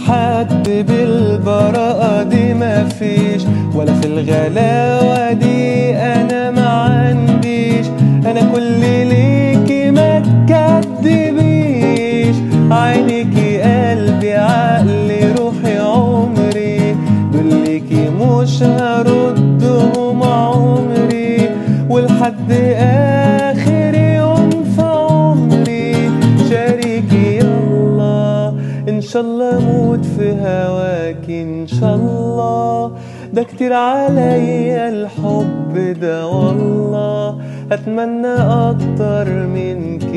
حد بالبراءة دي مفيش ولا في الغلاوة دي أنا ما عنديش أنا كل ليكي ما تكدبيش عينيكي قلبي عقلي روحي عمري دول ليكي مش هردهم عمري ولحد آخر يوم في عمري شاريكي يلا إن شاء الله أموت في هواك إن شاء الله ده كتير عليا الحب ده والله أتمنى أكتر من